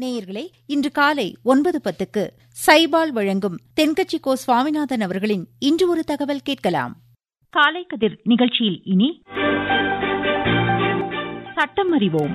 நேயர்களே இன்று காலை ஒன்பது பத்துக்கு சைபால் வழங்கும் தென்கட்சி கோ சுவாமிநாதன் அவர்களின் இன்று ஒரு தகவல் கேட்கலாம் காலை கதிர் நிகழ்ச்சியில் இனி சட்டம் அறிவோம்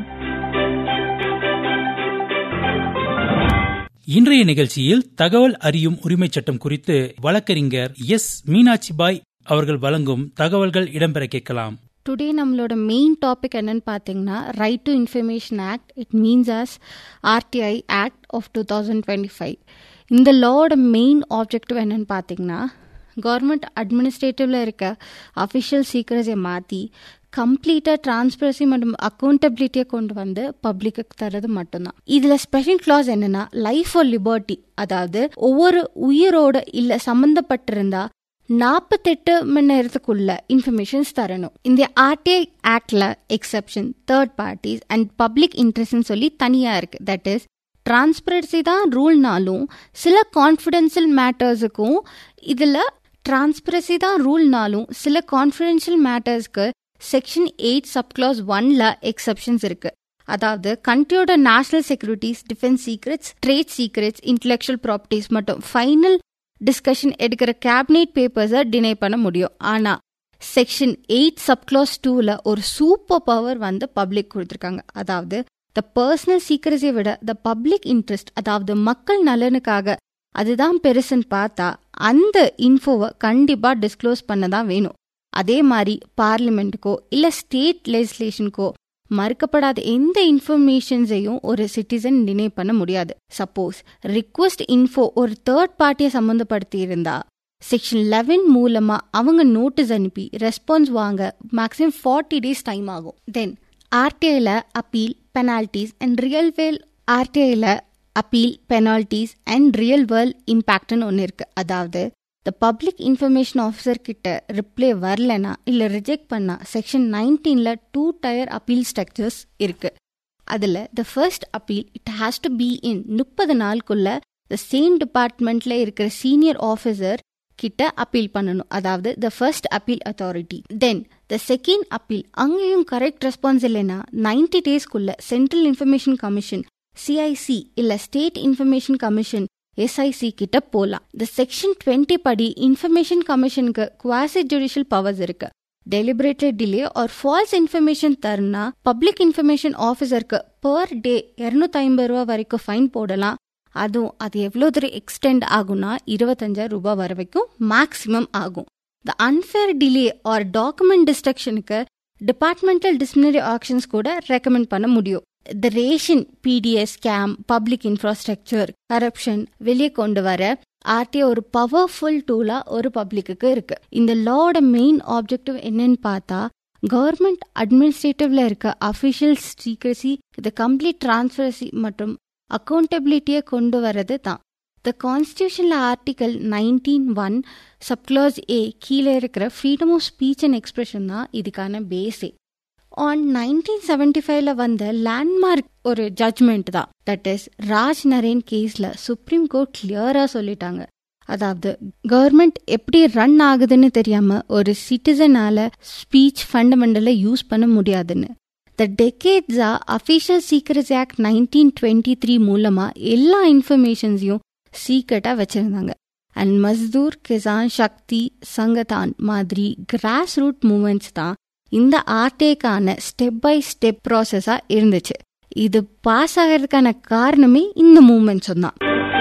இன்றைய நிகழ்ச்சியில் தகவல் அறியும் உரிமைச் சட்டம் குறித்து வழக்கறிஞர் எஸ் மீனாட்சிபாய் அவர்கள் வழங்கும் தகவல்கள் இடம்பெற கேட்கலாம் டுடே நம்மளோட மெயின் டாபிக் என்னன்னு பார்த்தீங்கன்னா right to information act it means as RTI act of two thousand twenty five இந்த லாவோட மெயின் ஆப்ஜெக்டிவ் என்னன்னு பார்த்தீங்கன்னா கவர்மெண்ட் அட்மினிஸ்ட்ரேட்டிவ்ல இருக்க அஃபிஷியல் சீக்கிரஸை மாற்றி கம்ப்ளீட்டாக டிரான்ஸ்பரன்சி மற்றும் அக்கௌண்டபிலிட்டியை கொண்டு வந்து பப்ளிக்கு தரது மட்டும்தான் இதில் ஸ்பெஷல் கிளாஸ் என்னன்னா லைஃப் ஆர் லிபர்ட்டி அதாவது ஒவ்வொரு உயிரோட இல்லை சம்மந்தப்பட்டிருந்தா நாற்பத்தெட்டு மணி நேரத்துக்குள்ள இன்ஃபர்மேஷன்ஸ் தரணும் இந்த ஆர்டிஐ ஆக்ட்ல exception third parties and public இன்ட்ரெஸ்ட்னு சொல்லி தனியா இருக்கு தட் இஸ் டிரான்ஸ்பரன்சி தான் ரூல்னாலும் சில கான்ஃபிடென்ஷியல் மேட்டர்ஸுக்கும் இதில் டிரான்ஸ்பரன்சி தான் ரூல்னாலும் சில கான்ஃபிடென்ஷியல் மேட்டர்ஸ்க்கு செக்ஷன் எயிட் சப்க்ளாஸ் ஒன்ல எக்ஸப்ஷன்ஸ் இருக்கு அதாவது கண்ட்ரியோட national securities defence secrets trade secrets intellectual properties மட்டும் ஃபைனல் டிஸ்கஷன் எடுக்கிற கேபினெட் பேப்பர்ஸை டினை பண்ண முடியும் ஆனா செக்ஷன் எயிட் சப்க்ளாஸ் டூல ஒரு சூப்பர் பவர் வந்து பப்ளிக் கொடுத்துருக்காங்க அதாவது த பர்சனல் சீக்கிரஸை விட த பப்ளிக் இன்ட்ரெஸ்ட் அதாவது மக்கள் நலனுக்காக அதுதான் பெருசுன்னு பார்த்தா அந்த இன்ஃபோவை கண்டிப்பா டிஸ்க்ளோஸ் பண்ண தான் வேணும் அதே மாதிரி பார்லிமெண்ட்டுக்கோ இல்ல ஸ்டேட் லெஜிஸ்லேஷனுக்கோ மறுக்கப்படாத எந்த இன்ஃபர்மேஷன்ஸையும் ஒரு சிட்டிசன் டினை பண்ண முடியாது சப்போஸ் ரிக்வஸ்ட் இன்ஃபோ ஒரு தேர்ட் பார்ட்டியை சம்மந்தப்படுத்தி இருந்தா செக்ஷன் லெவன் மூலமா அவங்க நோட்டீஸ் அனுப்பி ரெஸ்பான்ஸ் வாங்க மேக்ஸிமம் ஃபார்ட்டி டேஸ் டைம் ஆகும் தென் ஆர்டிஐல appeal penalties and real world ஆர்டிஐல appeal penalties and real world இம்பாக்ட்னு ஒன்று இருக்கு அதாவது த பப்ளிக் இன்ஃபர்மேஷன் ஆஃபீஸர் கிட்ட ரிப்ளை வரலனா இல்லை ரிஜெக்ட் பண்ணா செக்ஷன் நைன்டீன்ல டூ டயர் அப்பீல் ஸ்ட்ரக்சர்ஸ் இருக்கு அதில் the first appeal it has to be in முப்பது நாளுக்குள்ள த சேம் டிபார்ட்மெண்ட்ல இருக்கிற சீனியர் ஆஃபீஸர் கிட்ட அப்பீல் பண்ணணும் அதாவது the first appeal authority then the second appeal அங்கேயும் கரெக்ட் ரெஸ்பான்ஸ் இல்லைன்னா நைன்டி டேஸ்க்குள்ள சென்ட்ரல் இன்ஃபர்மேஷன் கமிஷன் சிஐசி இல்ல ஸ்டேட் இன்ஃபர்மேஷன் கமிஷன் எஸ்ஐசி கிட்ட போலாம் இந்த செக்ஷன் டுவெண்ட்டி படி இன்ஃபர்மேஷன் கமிஷனுக்கு குவாசி ஜுடிஷியல் பவர்ஸ் இருக்கு deliberately delay or false information தரனா பப்ளிக் இன்ஃபர்மேஷன் ஆஃபீஸருக்கு பர் டே இருநூத்தி ஐம்பது ரூபா வரைக்கும் ஃபைன் போடலாம் அதுவும் அது எவ்வளோ தூரம் எக்ஸ்டெண்ட் ஆகும்னா இருபத்தஞ்சாயிரம் ரூபாய் வர வரைக்கும் மேக்ஸிமம் ஆகும் the unfair delay or document டிஸ்ட்ரக்ஷனுக்கு டிபார்ட்மெண்டல் டிசிப்ளினரி ஆக்ஷன்ஸ் கூட ரெக்கமெண்ட் பண்ண முடியும் the ration PDS scam public infrastructure corruption வெளியே கொண்டு வர ஆர்டிஐ ஒரு பவர்ஃபுல் டூலா ஒரு பப்ளிக்கு இருக்கு இந்த லாவோட மெயின் ஆப்ஜெக்டிவ் என்னன்னு பார்த்தா கவர்மெண்ட் அட்மினிஸ்ட்ரேட்டிவ்ல இருக்க அஃபிஷியல் சீக்ரசி இது கம்ப்ளீட் டிரான்ஸ்பரன்சி மற்றும் அக்கௌண்டபிலிட்டியை கொண்டு வரது தான் த கான்ஸ்டியூஷன்ல article nineteen one subclause A கீழே இருக்கிற freedom of speech and expression தான் இதுக்கான பேஸே ஆன் நைன்டீன் செவன்டி ஃபைவ்ல வந்த லேண்ட்மார்க் ஒரு ஜட்மெண்ட் தான் தட் இஸ் ராஜ் நரேன் கேஸ்ல சுப்ரீம் கோர்ட் கிளியரா சொல்லிட்டாங்க அதாவது கவர்மெண்ட் எப்படி ரன் ஆகுதுன்னு தெரியாம ஒரு சிட்டிசனால ஸ்பீச் ஃபண்டமெண்டல யூஸ் பண்ண முடியாதுன்னு த டெக்கேட்ஸா official secrets act nineteen twenty three மூலமா எல்லா இன்ஃபர்மேஷன்ஸையும் சீக்ரெட்டா வச்சிருந்தாங்க அண்ட் மஸ்தூர் கிசான் சக்தி சங்கதான் மாதிரி கிராஸ் ரூட் மூமெண்ட்ஸ் தான் இந்த ஆர்டேக்கான ஸ்டெப் பை ஸ்டெப் ப்ராசஸா இருந்துச்சு இது பாஸ் ஆகிறதுக்கான காரணமே இந்த மூமெண்ட்ஸும் தான்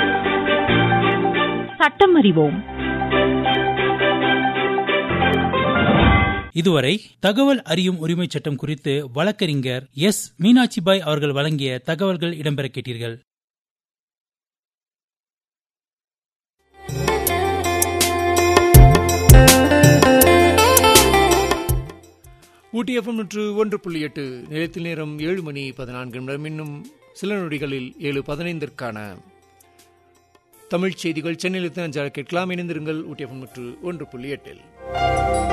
சட்டம் அறிவோம் இதுவரை தகவல் அறியும் உரிமைச் சட்டம் குறித்து வழக்கறிஞர் எஸ் மீனாட்சிபாய் அவர்கள் வழங்கிய தகவல்கள் இடம்பெற கேட்டீர்கள் ஊட்டி எஃப்எம் நூற்று ஒன்று புள்ளி எட்டு நிலையத்தில் நேரம் ஏழு மணி பதினான்கு நிமிடம் இன்னும் சில நொடிகளில் ஏழு பதினைந்திற்கான தமிழ் செய்திகள் சென்னையில் அஞ்சாறு கேட்கலாம் இணைந்திருங்கள் ஊட்டி எஃப்எம் நூற்று ஒன்று புள்ளி எட்டில்